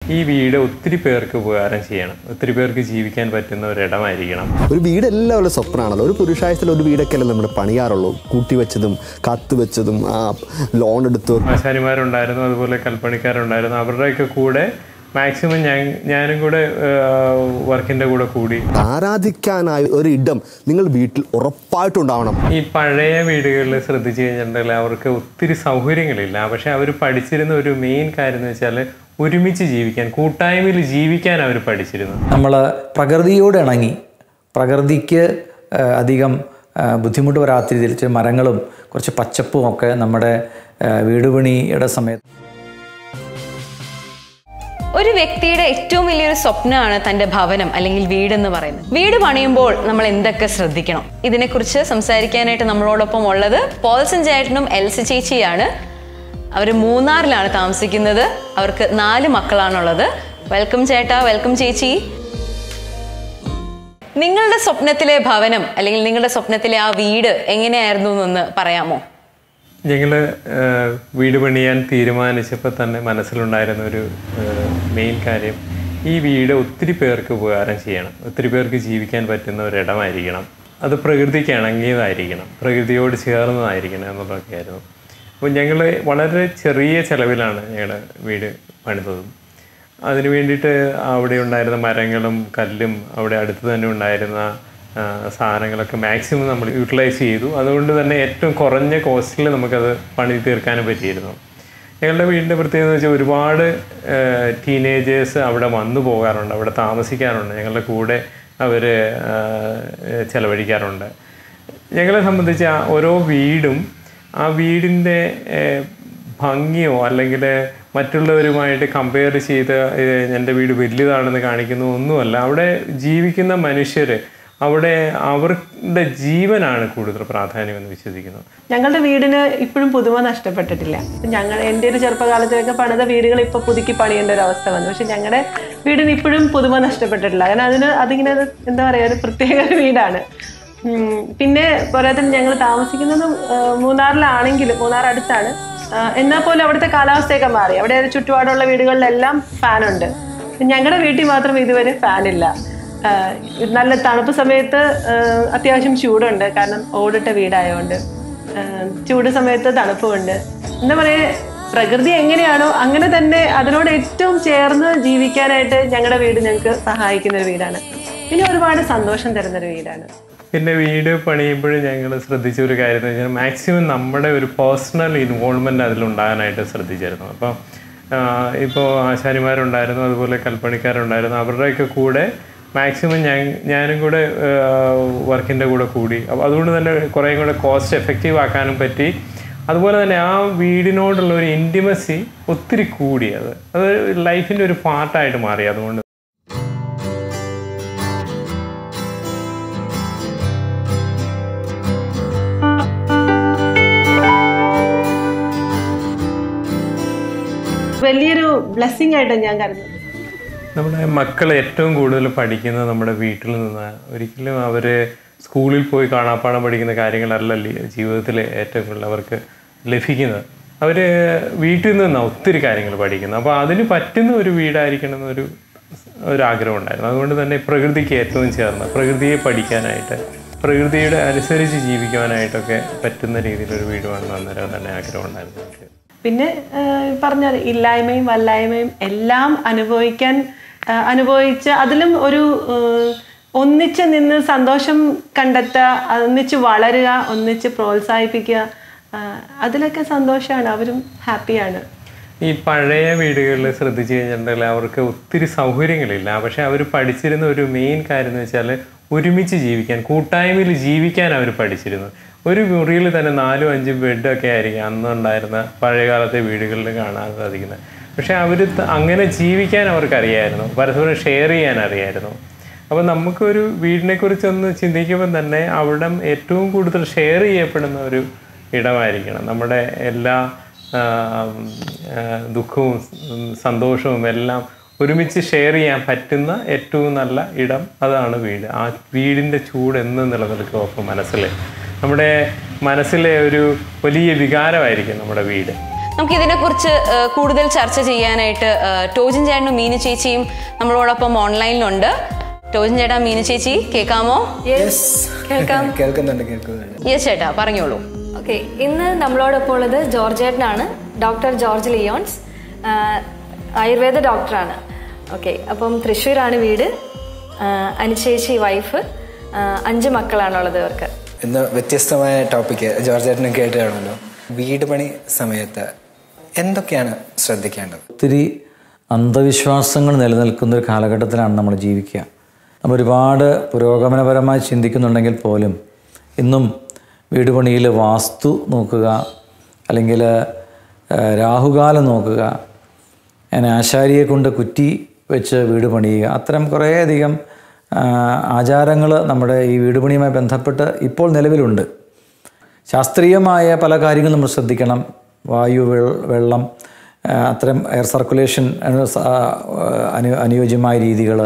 ഈ വീട് ഒത്തിരി പേർക്ക് ഉപകാരം ചെയ്യണം ഒത്തിരി പേർക്ക് ജീവിക്കാൻ പറ്റുന്ന ഒരിടമായിരിക്കണം ഒരു വീട് എല്ലാവരുടെ സ്വപ്നമാണല്ലോ ഒരു പുരുഷായത്തിൽ ഒരു വീടൊക്കെ അല്ലേ നമ്മൾ പണിയാറുള്ളൂ കൂട്ടി വെച്ചതും കത്ത് വെച്ചതും ആ ലോൺ എടുത്ത് ആശാരിമാരുണ്ടായിരുന്നു അതുപോലെ കൽപ്പണിക്കാരുണ്ടായിരുന്നു അവരുടെയൊക്കെ കൂടെ മാക്സിമം ഞാൻ ഞാനും കൂടെ വർക്കിൻ്റെ കൂടെ കൂടി ആരാധിക്കാനായ ഒരു ഇടം നിങ്ങൾ വീട്ടിൽ ഉറപ്പായിട്ടുണ്ടാവണം ഈ പഴയ വീടുകളിൽ ശ്രദ്ധിച്ചു കഴിഞ്ഞിട്ടുണ്ടെങ്കിൽ അവർക്ക് ഒത്തിരി സൗകര്യങ്ങളില്ല പക്ഷെ അവർ പഠിച്ചിരുന്ന ഒരു മെയിൻ കാര്യം എന്ന് വെച്ചാൽ ഒരുമിച്ച് ജീവിക്കാൻ കൂട്ടായ്മയിൽ ജീവിക്കാൻ അവർ പഠിച്ചിരുന്നു നമ്മൾ പ്രകൃതിയോട് ഇണങ്ങി പ്രകൃതിക്ക് ആ, അധികം ആ, ബുദ്ധിമുട്ട് വരാത്ത രീതിയിൽ ചില മരങ്ങളും കുറച്ച് പച്ചപ്പും ഒക്കെ നമ്മുടെ ആ, വീട് പണിയുടെ സമയത്ത് ഒരു വ്യക്തിയുടെ ഏറ്റവും വലിയൊരു സ്വപ്നമാണ് തന്റെ ഭവനം അല്ലെങ്കിൽ വീട് എന്ന് പറയുന്നത് വീട് പണിയുമ്പോൾ നമ്മൾ എന്തൊക്കെ ശ്രദ്ധിക്കണം ഇതിനെക്കുറിച്ച് സംസാരിക്കാനായിട്ട് നമ്മളോടൊപ്പം ഉള്ളത് പോൾസൻ ചേട്ടനും എൽസി ചേച്ചിയാണ് അവർ മൂന്നാറിലാണ് താമസിക്കുന്നത് അവർക്ക് നാല് മക്കളാണുള്ളത് വെൽക്കം ചേട്ടാ വെൽക്കം ചേച്ചി നിങ്ങളുടെ സ്വപ്നത്തിലെ ഭവനം അല്ലെങ്കിൽ നിങ്ങളുടെ സ്വപ്നത്തിലെ ആ വീട് എങ്ങനെയായിരുന്നു എന്നൊന്ന് പറയാമോ ഞങ്ങൾ വീട് പണിയാൻ തീരുമാനിച്ചപ്പോൾ തന്നെ മനസ്സിലുണ്ടായിരുന്ന ഒരു മെയിൻ കാര്യം ഈ വീട് ഒത്തിരി പേർക്ക് ഉപകാരം ചെയ്യണം ഒത്തിരി പേർക്ക് ജീവിക്കാൻ പറ്റുന്ന ഒരിടമായിരിക്കണം അത് പ്രകൃതിക്ക് ഇണങ്ങിയതായിരിക്കണം പ്രകൃതിയോട് ചേർന്നതായിരിക്കണം എന്നുള്ളതൊക്കെയായിരുന്നു അപ്പോൾ ഞങ്ങൾ വളരെ ചെറിയ ചെലവിലാണ് ഞങ്ങളുടെ വീട് പണിതതും അതിന് വേണ്ടിയിട്ട് അവിടെ ഉണ്ടായിരുന്ന മരങ്ങളും കല്ലും അവിടെ അടുത്ത് തന്നെ ഉണ്ടായിരുന്ന ആ, സാധനങ്ങളൊക്കെ മാക്സിമം നമ്മൾ യൂട്ടിലൈസ് ചെയ്തു അതുകൊണ്ട് തന്നെ ഏറ്റവും കുറഞ്ഞ കോസ്റ്റിൽ നമുക്കത് പണി തീർക്കാനും പറ്റിയിരുന്നു ഞങ്ങളുടെ വീടിൻ്റെ പ്രത്യേകത എന്ന് വെച്ചാൽ ഒരുപാട് ടീനേജേഴ്സ് അവിടെ വന്നു പോകാറുണ്ട് അവിടെ താമസിക്കാറുണ്ട് ഞങ്ങളുടെ കൂടെ അവർ ചിലവഴിക്കാറുണ്ട് ഞങ്ങളെ സംബന്ധിച്ച് ആ ഓരോ വീടും ആ വീടിൻ്റെ ഏഹ്, ഭംഗിയോ അല്ലെങ്കിൽ മറ്റുള്ളവരുമായിട്ട് കമ്പയർ ചെയ്ത് ഏഹ്, എൻ്റെ വീട് വലുതാണെന്ന് കാണിക്കുന്ന ഒന്നുമല്ല അവിടെ ജീവിക്കുന്ന മനുഷ്യർ അവിടെ അവരുടെ ജീവനാണ് കൂടുതൽ പ്രാധാന്യം എന്ന് വിശ്വസിക്കുന്നു ഞങ്ങളുടെ വീടിന് ഇപ്പോഴും പുതുമ നഷ്ടപ്പെട്ടിട്ടില്ല ഞങ്ങൾ എൻ്റെ ഒരു ചെറുപ്പകാലത്തിലൊക്കെ പണിത വീടുകൾ ഇപ്പോൾ പുതുക്കി പണിയേണ്ട ഒരു അവസ്ഥ വന്നു പക്ഷെ ഞങ്ങളുടെ വീടിന് ഇപ്പോഴും പുതുമ നഷ്ടപ്പെട്ടിട്ടില്ല കാരണം അതിന് അതിങ്ങനെ ഒരു എന്താ പറയുക ഒരു പ്രത്യേക ഒരു വീടാണ് ഉം, പിന്നെ പോരാത്തിന് ഞങ്ങൾ താമസിക്കുന്നത് ആ, മൂന്നാറിലാണെങ്കിലും മൂന്നാർ അടുത്താണ് ആ, എന്നാൽ പോലും അവിടുത്തെ കാലാവസ്ഥയൊക്കെ മാറി അവിടെ ചുറ്റുപാടുള്ള വീടുകളിലെല്ലാം ഫാനുണ്ട് ഞങ്ങളുടെ വീട്ടിൽ മാത്രം ഇതുവരെ ഫാനില്ല ആഹ് നല്ല തണുപ്പ് സമയത്ത് ആഹ് അത്യാവശ്യം ചൂടുണ്ട് കാരണം ഓടിട്ട വീടായതുകൊണ്ട് ആഹ് ചൂട് സമയത്ത് തണുപ്പുമുണ്ട് എന്താ പറയുക പ്രകൃതി എങ്ങനെയാണോ അങ്ങനെ തന്നെ അതിനോട് ഏറ്റവും ചേർന്ന് ജീവിക്കാനായിട്ട് ഞങ്ങളുടെ വീട് ഞങ്ങൾക്ക് സഹായിക്കുന്ന ഒരു വീടാണ് പിന്നെ ഒരുപാട് സന്തോഷം തരുന്നൊരു വീടാണ് പിന്നെ വീട് പണിയുമ്പോൾ ഞങ്ങൾ ശ്രദ്ധിച്ച ഒരു കാര്യം എന്ന് വെച്ചാൽ മാക്സിമം നമ്മുടെ ഒരു പേഴ്സണൽ ഇൻവോൾവ്മെൻ്റ് അതിലുണ്ടാകാനായിട്ട് ശ്രദ്ധിച്ചിരുന്നു അപ്പം ഇപ്പോൾ ആശാരിമാരുണ്ടായിരുന്നു അതുപോലെ കൽപ്പണിക്കാരുണ്ടായിരുന്നു അവരുടെയൊക്കെ കൂടെ മാക്സിമം ഞാൻ ഞാനും കൂടെ വർക്കിൻ്റെ കൂടെ കൂടി അപ്പോൾ അതുകൊണ്ട് തന്നെ കുറേ കൂടെ കോസ്റ്റ് എഫക്റ്റീവ് ആക്കാനും പറ്റി അതുപോലെ തന്നെ ആ വീടിനോടുള്ള ഒരു ഇൻറ്റിമസി ഒത്തിരി കൂടി അത് അത് ലൈഫിൻ്റെ ഒരു പാർട്ടായിട്ട് മാറി അതുകൊണ്ട് വലിയൊരു ബ്ലെസ്സിങ് ആയിട്ട് ഞാൻ കരുതുന്നു നമ്മുടെ മക്കൾ ഏറ്റവും കൂടുതൽ പഠിക്കുന്നത് നമ്മുടെ വീട്ടിൽ നിന്ന് ഒരിക്കലും അവർ സ്കൂളിൽ പോയി കാണാപ്പാടം പഠിക്കുന്ന കാര്യങ്ങളല്ല ലി- ജീവിതത്തിൽ ഏറ്റവും കൂടുതൽ അവർക്ക് ലഭിക്കുന്നത് അവർ വീട്ടിൽ നിന്നാണ് ഒത്തിരി കാര്യങ്ങൾ പഠിക്കുന്നത് അപ്പോൾ അതിന് പറ്റുന്ന ഒരു വീടായിരിക്കണം എന്നൊരു ഒരു ആഗ്രഹം ഉണ്ടായിരുന്നു അതുകൊണ്ട് തന്നെ പ്രകൃതിക്ക് ഏറ്റവും ചേർന്ന് പ്രകൃതിയെ പഠിക്കാനായിട്ട് പ്രകൃതിയുടെ അനുസരിച്ച് ജീവിക്കുവാനായിട്ടൊക്കെ പറ്റുന്ന രീതിയിലൊരു വീട് വേണമെന്ന് അന്നേരം തന്നെ ആഗ്രഹം ഉണ്ടായിരുന്നു എനിക്ക് പിന്നെ ആഹ് പറഞ്ഞ ഇല്ലായ്മയും വല്ലായ്മയും എല്ലാം അനുഭവിക്കാൻ ആഹ് അനുഭവിച്ച് അതിലും ഒരു ആഹ് ഒന്നിച്ച് നിന്ന് സന്തോഷം കണ്ടെത്തുക ഒന്നിച്ച് വളരുക ഒന്നിച്ച് പ്രോത്സാഹിപ്പിക്കുക ആഹ് അതിലൊക്കെ സന്തോഷമാണ് അവരും ഹാപ്പിയാണ് ഈ പഴയ വീടുകളിൽ ശ്രദ്ധിച്ചു കഴിഞ്ഞിട്ടുണ്ടെങ്കിൽ അവർക്ക് ഒത്തിരി സൗകര്യങ്ങളില്ല പക്ഷെ അവർ പഠിച്ചിരുന്ന ഒരു മെയിൻ കാര്യം എന്ന് വെച്ചാൽ ഒരുമിച്ച് ജീവിക്കാൻ കൂട്ടായ്മയിൽ ജീവിക്കാൻ അവർ പഠിച്ചിരുന്നു ഒരു മുറിയിൽ തന്നെ നാലും അഞ്ചും ബെഡൊക്കെ ആയിരിക്കും അന്നുണ്ടായിരുന്ന പഴയകാലത്തെ വീടുകളിൽ കാണാൻ സാധിക്കുന്നത് പക്ഷെ അവർ അങ്ങനെ ജീവിക്കാൻ അവർക്കറിയായിരുന്നു പരസ്പരം ഷെയർ ചെയ്യാൻ അറിയായിരുന്നു അപ്പോൾ നമുക്കൊരു വീടിനെ കുറിച്ചൊന്ന് ചിന്തിക്കുമ്പോൾ തന്നെ അവിടെ ഏറ്റവും കൂടുതൽ ഷെയർ ചെയ്യപ്പെടുന്ന ഒരു ഇടമായിരിക്കണം നമ്മുടെ എല്ലാ ആ, ആ, ദുഃഖവും ഉം, സന്തോഷവും എല്ലാം ഒരുമിച്ച് ഷെയർ ചെയ്യാൻ പറ്റുന്ന ഏറ്റവും നല്ല ഇടം അതാണ് വീട് ആ വീടിൻ്റെ ചൂട് എന്ന് നിലനിൽക്കും അപ്പോൾ മനസ്സിൽ നമ്മുടെ മനസ്സിലെ ഒരു വലിയ വികാരമായിരിക്കും നമ്മുടെ വീട് നമുക്ക് ഇതിനെക്കുറിച്ച് ആ, കൂടുതൽ ചർച്ച ചെയ്യാനായിട്ട് ആ, ടോജിൻ ചേട്ടനും മീനു ചേച്ചിയും നമ്മളോടൊപ്പം ഓൺലൈനിലുണ്ട് ടോജിൻ ചേട്ടാ മീനു ചേച്ചി കേൾക്കാമോ കേൾക്കാം കേൾക്കുന്നുണ്ട് കേൾക്കുന്നുണ്ട് യെസ് ചേട്ടാ പറഞ്ഞോളൂ ഓക്കെ ഇന്ന് നമ്മളോടൊപ്പം ഉള്ളത് ജോർജേട്ടനാണ് ഡോക്ടർ ജോർജ് ലിയോൺസ് ആ, ആയുർവേദ ഡോക്ടറാണ് ഓക്കെ അപ്പം തൃശ്ശൂരാണ് വീട് ആ, അനുചേച്ചി വൈഫ് ആ, അഞ്ച് മക്കളാണുള്ളത് ഇവർക്ക് ഇന്ന് വ്യത്യസ്തമായ ടോപ്പിക്ക് ജോർജ് ഏട്ടനും കേട്ടാണല്ലോ വീട് പണി സമയത്ത് എന്തൊക്കെയാണ് ശ്രദ്ധിക്കേണ്ടത് ഒത്തിരി അന്ധവിശ്വാസങ്ങൾ നിലനിൽക്കുന്ന ഒരു കാലഘട്ടത്തിലാണ് നമ്മൾ ജീവിക്കുക നമ്മൾ ഒരുപാട് പുരോഗമനപരമായി ചിന്തിക്കുന്നുണ്ടെങ്കിൽ പോലും ഇന്നും വീട് പണിയിൽ വാസ്തു നോക്കുക അല്ലെങ്കിൽ ഏഹ്, രാഹുകാലം നോക്കുക അങ്ങനെ ആശാരിയെ കൊണ്ട് കുറ്റി വെച്ച് വീട് പണിയുക അത്തരം കുറേയധികം ആചാരങ്ങൾ നമ്മുടെ ഈ വീട് പണിയുമായി ബന്ധപ്പെട്ട് ഇപ്പോൾ നിലവിലുണ്ട് ശാസ്ത്രീയമായ പല കാര്യങ്ങളും നമ്മൾ ശ്രദ്ധിക്കണം വായു വെൾ- വെള്ളം ആ, അത്തരം എയർ സർക്കുലേഷൻ അനു സ- ആ, അനു അനുയോജ്യമായ രീതികൾ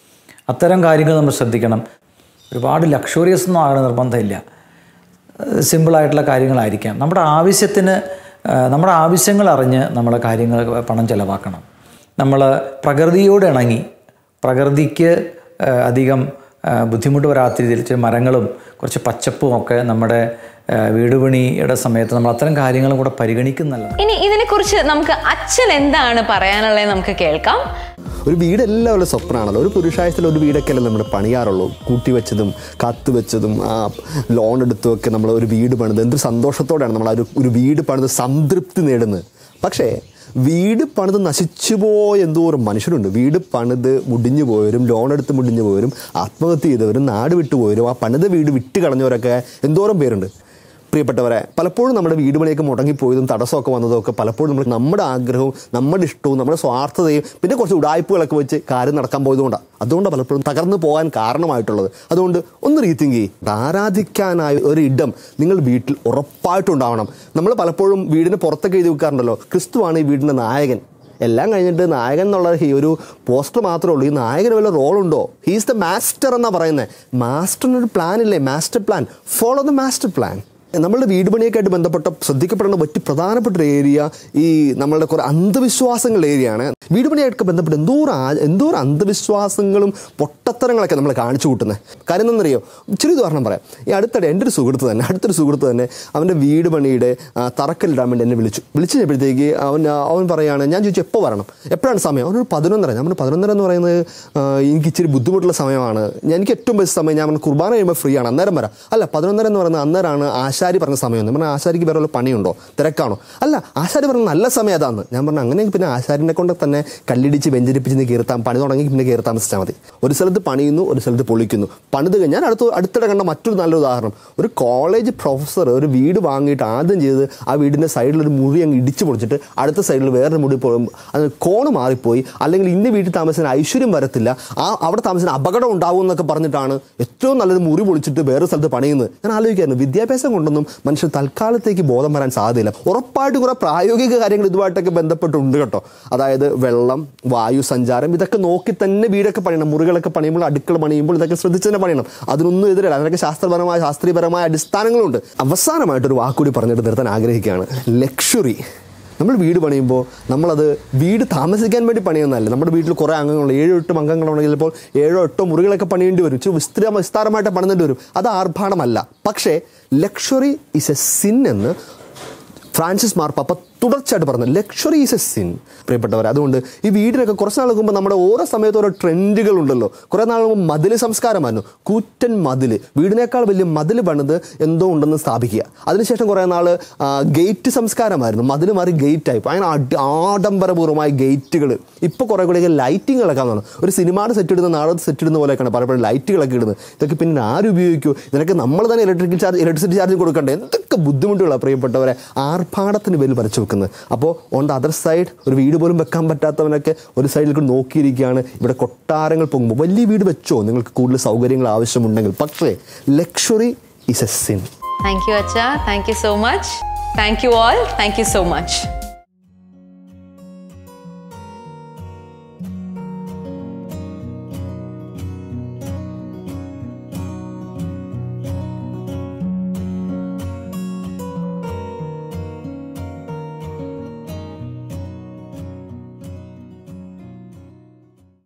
അത്തരം കാര്യങ്ങൾ നമ്മൾ ശ്രദ്ധിക്കണം ഒരുപാട് ലക്ഷറിയസ് ഒന്നും ആകണ നിർബന്ധമില്ല സിമ്പിളായിട്ടുള്ള കാര്യങ്ങളായിരിക്കാം നമ്മുടെ ആവശ്യത്തിന് ആ, നമ്മുടെ ആവശ്യങ്ങൾ അറിഞ്ഞ് നമ്മളെ കാര്യങ്ങൾ പണം ചിലവാക്കണം നമ്മൾ പ്രകൃതിയോട് ഇണങ്ങി പ്രകൃതിക്ക് ആ, അധികം ആ, ബുദ്ധിമുട്ട് വരാത്ത രീതിയിൽ ചില മരങ്ങളും കുറച്ച് പച്ചപ്പും ഒക്കെ നമ്മുടെ ആ, വീട് പണിയുടെ സമയത്ത് നമ്മൾ അത്തരം കാര്യങ്ങളും കൂടെ പരിഗണിക്കുന്നല്ല ഇനി ഇതിനെക്കുറിച്ച് നമുക്ക് അച്ഛൻ എന്താണ് പറയാനുള്ളത് നമുക്ക് കേൾക്കാം ഒരു വീട് എല്ലാവരുടെ സ്വപ്നമാണല്ലോ ഒരു പുരുഷായത്തിൽ ഒരു വീടൊക്കെ അല്ലേ നമ്മൾ പണിയാറുള്ളൂ കൂട്ടി വെച്ചതും കാത്തു വെച്ചതും ആ ലോൺ എടുത്തുമൊക്കെ നമ്മൾ ഒരു വീട് പണിത് എന്തൊരു സന്തോഷത്തോടെയാണ് നമ്മൾ ആ ഒരു ഒരു വീട് പണിത് സംതൃപ്തി നേടുന്നത് പക്ഷേ വീട് പണിത് നശിച്ചു പോയ എന്തോരം മനുഷ്യരുണ്ട് വീട് പണിത് മുടിഞ്ഞു പോയവരും ലോൺ എടുത്ത് മുടിഞ്ഞു പോയവരും ആത്മഹത്യ ചെയ്തവരും നാട് വിട്ടുപോയവരും ആ പണിത വീട് വിട്ട് കളഞ്ഞവരൊക്കെ എന്തോരം പേരുണ്ട് പ്രിയപ്പെട്ടവരെ പലപ്പോഴും നമ്മുടെ വീട് പണിയൊക്കെ മുടങ്ങിപ്പോയതും തടസ്സമൊക്കെ വന്നതും ഒക്കെ പലപ്പോഴും നമ്മൾ നമ്മുടെ ആഗ്രഹവും നമ്മുടെ ഇഷ്ടവും നമ്മുടെ സ്വാർത്ഥതയും പിന്നെ കുറച്ച് ഉടായ്പകളൊക്കെ വെച്ച് കാര്യം നടക്കാൻ പോയതുകൊണ്ടാണ് അതുകൊണ്ടാണ് പലപ്പോഴും തകർന്നു പോകാൻ കാരണമായിട്ടുള്ളത് അതുകൊണ്ട് ഒന്ന് റീതിങ്ക് ചെയ്യും ആരാധിക്കാനായ ഒരു ഇടം നിങ്ങൾ വീട്ടിൽ ഉറപ്പായിട്ടുണ്ടാവണം നമ്മൾ പലപ്പോഴും വീടിന് പുറത്തൊക്കെ എഴുതി വെക്കാറുണ്ടല്ലോ ക്രിസ്തുവാണ് ഈ വീടിൻ്റെ നായകൻ എല്ലാം കഴിഞ്ഞിട്ട് നായകൻ എന്നുള്ള ഈ ഒരു പോസ്റ്റർ മാത്രമേ ഉള്ളൂ ഈ നായകന് വല്ല റോളുണ്ടോ ഹീസ് ദ മാസ്റ്റർ എന്നാ പറയുന്നത് മാസ്റ്ററിനൊരു പ്ലാൻ ഇല്ലേ master plan follow the master plan നമ്മളുടെ വീട് പണിയൊക്കെ ആയിട്ട് ബന്ധപ്പെട്ട ശ്രദ്ധിക്കപ്പെടേണ്ട പറ്റി പ്രധാനപ്പെട്ട ഒരു ഏരിയ ഈ നമ്മളുടെ കുറേ അന്ധവിശ്വാസങ്ങളുടെ ഏരിയയാണ് വീട് പണിയായിട്ട് ബന്ധപ്പെട്ട് എന്തോരം ആ- എന്തോരം അന്ധവിശ്വാസങ്ങളും പൊട്ടത്തരങ്ങളൊക്കെ നമ്മൾ കാണിച്ചു കൂട്ടുന്നത് കാര്യം എന്നറിയോ ഇച്ചിരി ഉദാഹരണം പറയാം ഈ അടുത്തിടെ എൻ്റെ ഒരു സുഹൃത്ത് തന്നെ അടുത്തൊരു സുഹൃത്ത് തന്നെ അവൻ്റെ വീട് പണിയുടെ ആ, തറക്കല്ലിടാൻ വേണ്ടി എന്നെ വിളിച്ചു വിളിച്ചു കഴിഞ്ഞപ്പോഴത്തേക്ക് അവൻ ആ, അവൻ പറയാണ് ഞാൻ ചോദിച്ചു എപ്പോൾ വരണം എപ്പോഴാണ് സമയം അവനൊരു പതിനൊന്നര ഞാൻ പറഞ്ഞു പതിനൊന്നര എന്ന് പറയുന്നത് ആ, എനിക്ക് ഇച്ചിരി ബുദ്ധിമുട്ടുള്ള സമയമാണ് ഞാൻ എനിക്ക് ഏറ്റവും ബെസ്റ്റ് സമയം ഞാൻ പറഞ്ഞു കുർബാന കഴിയുമ്പോൾ ഫ്രീ ആണ് അന്നേരം വരാം അല്ല പതിനൊന്നര എന്ന് പറയുന്നത് അന്നേരമാണ് ആശാരി പറഞ്ഞ സമയം ഞാൻ പറഞ്ഞു ആശാരിക്ക് വേറെ വല്ല പണിയുണ്ടോ തിരക്കാണോ അല്ല ആശാരി പറഞ്ഞ നല്ല സമയം അതാന്ന് ഞാൻ പറഞ്ഞു അങ്ങനെ പിന്നെ ആശാരിനെ കൊണ്ട് തന്നെ കല്ലിടിച്ച് വെഞ്ചരിപ്പിച്ച് നീ കയറിത്താം പണി തുടങ്ങി പിന്നെ കയറി താമസിച്ചാൽ മതി ഒരു സ്ഥലത്ത് പണിയുന്നു ഒരു സ്ഥലത്ത് പൊളിക്കുന്നു പണിത് കഴിഞ്ഞാൽ അടുത്ത അടുത്തിടെ കണ്ട മറ്റൊരു നല്ല ഉദാഹരണം ഒരു കോളേജ് പ്രൊഫസർ ഒരു വീട് വാങ്ങിയിട്ട് ആദ്യം ചെയ്ത് ആ വീടിൻ്റെ സൈഡിൽ ഒരു മുറി അങ്ങ് ഇടിച്ച് പൊളിച്ചിട്ട് അടുത്ത സൈഡിൽ വേറൊരു മുറി പോകും അത് കോണ് മാറിപ്പോയി അല്ലെങ്കിൽ ഇന്ന വീട്ടിൽ താമസിക്കുന്ന ഐശ്വര്യം വരത്തില്ല ആ അവിടെ താമസിക്കുന്ന അപകടം ഉണ്ടാവും എന്നൊക്കെ പറഞ്ഞിട്ടാണ് ഏറ്റവും നല്ലൊരു മുറി പൊളിച്ചിട്ട് വേറെ സ്ഥലത്ത് പണിയുന്നത് ഞാൻ ആലോചിക്കായിരുന്നു വിദ്യാഭ്യാസം കൊണ്ടൊന്നും മനുഷ്യർ തൽക്കാലത്തേക്ക് ബോധം വരാൻ സാധ്യതയില്ല ഉറപ്പായിട്ടും കുറേ പ്രായോഗിക കാര്യങ്ങൾ ഇതുമായിട്ടൊക്കെ ബന്ധപ്പെട്ടുണ്ട് കേട്ടോ അതായത് വെള്ളം വായു സഞ്ചാരം ഇതൊക്കെ നോക്കി തന്നെ വീടൊക്കെ പണിയണം മുറികളൊക്കെ പണിയുമ്പോൾ അടുക്കള പണിയുമ്പോൾ ഇതൊക്കെ ശ്രദ്ധിച്ച് തന്നെ പണിയണം അതിനൊന്നും എതിരല്ല അതിനൊക്കെ ശാസ്ത്രപരമായ ശാസ്ത്രീയപരമായ അടിസ്ഥാനങ്ങളുണ്ട് അവസാനമായിട്ടൊരു വാക്കുകൂടി പറഞ്ഞിട്ട് നിർത്താൻ ആഗ്രഹിക്കുകയാണ് ലക്ഷറി നമ്മൾ വീട് പണിയുമ്പോൾ നമ്മളത് വീട് താമസിക്കാൻ വേണ്ടി പണിയുന്നതല്ല നമ്മുടെ വീട്ടിൽ കുറേ അംഗങ്ങളുണ്ട് ഏഴോ എട്ടും അംഗങ്ങളുണ്ടെങ്കിൽ ചിലപ്പോൾ ഏഴോ എട്ടോ മുറികളൊക്കെ പണിയേണ്ടി വരും ഇച്ചിരി വിസ്തൃ വിസ്താരമായിട്ട് പണിതേണ്ടി വരും അത് ആർഭാടമല്ല പക്ഷേ ലക്ഷറി ഇസ് എ സിൻ എന്ന് ഫ്രാൻസിസ് മാർപ്പാപ്പ തുടർച്ചയായിട്ട് പറഞ്ഞു ലക്ഷറി ഈസ് എ സിൻ പ്രിയപ്പെട്ടവർ അതുകൊണ്ട് ഈ വീടിനൊക്കെ കുറച്ച് നാൾ മുമ്പ് നമ്മുടെ ഓരോ സമയത്ത് ഓരോ ട്രെൻഡുകൾ ഉണ്ടല്ലോ കുറേ നാൾ മുമ്പ് മതിൽ സംസ്കാരമായിരുന്നു കൂറ്റൻ മതിൽ വീടിനേക്കാൾ വലിയ മതിൽ പണിത് എന്തോ ഉണ്ടെന്ന് സ്ഥാപിക്കുക അതിനുശേഷം കുറേ നാൾ ഗേറ്റ് സംസ്കാരമായിരുന്നു മതിൽ മാറി ഗേറ്റ് ആയി അങ്ങനെ അടി- ആഡംബരപൂർവ്വമായ ഗേറ്റുകൾ ഇപ്പോൾ കുറേ കൂടെയൊക്കെ ലൈറ്റിങ്ങുകളൊക്കെ വന്നു ഒരു സിനിമയുടെ സെറ്റ് ഇടുന്ന നാടകത്തെ സെറ്റ് ഇടുന്ന പോലെയൊക്കെയാണ് പലപ്പോഴും ലൈറ്റുകളൊക്കെ ഇടുന്നത് ഇതൊക്കെ പിന്നെ ആര് ഉപയോഗിക്കുമോ ഇതിനൊക്കെ നമ്മൾ തന്നെ ഇലക്ട്രിക്കൽ ചാർജ് ഇലക്ട്രിസിറ്റി ചാർജ് കൊടുക്കണ്ടേ എന്തൊക്കെ ബുദ്ധിമുട്ടുകളാണ് പ്രിയപ്പെട്ടവരെ ആർഭാടത്തിന് പേരിൽ വരച്ചു വെക്കുന്നത് അപ്പോൾ ഓൺ ദ അതർ സൈഡ് ഒരു വീട് പോലും വെക്കാൻ പറ്റാത്തവനൊക്കെ ഒരു സൈഡിൽ കൂടി നോക്കിയിരിക്കുകയാണ് ഇവിടെ കൊട്ടാരങ്ങൾ പൊങ്ങുമ്പോൾ വലിയ വീട് വെച്ചോ നിങ്ങൾക്ക് കൂടുതൽ സൗകര്യങ്ങൾ ആവശ്യമുണ്ടെങ്കിൽ പക്ഷേ luxury is a sin thank you അച്ഛ thank you so much thank you all thank you so much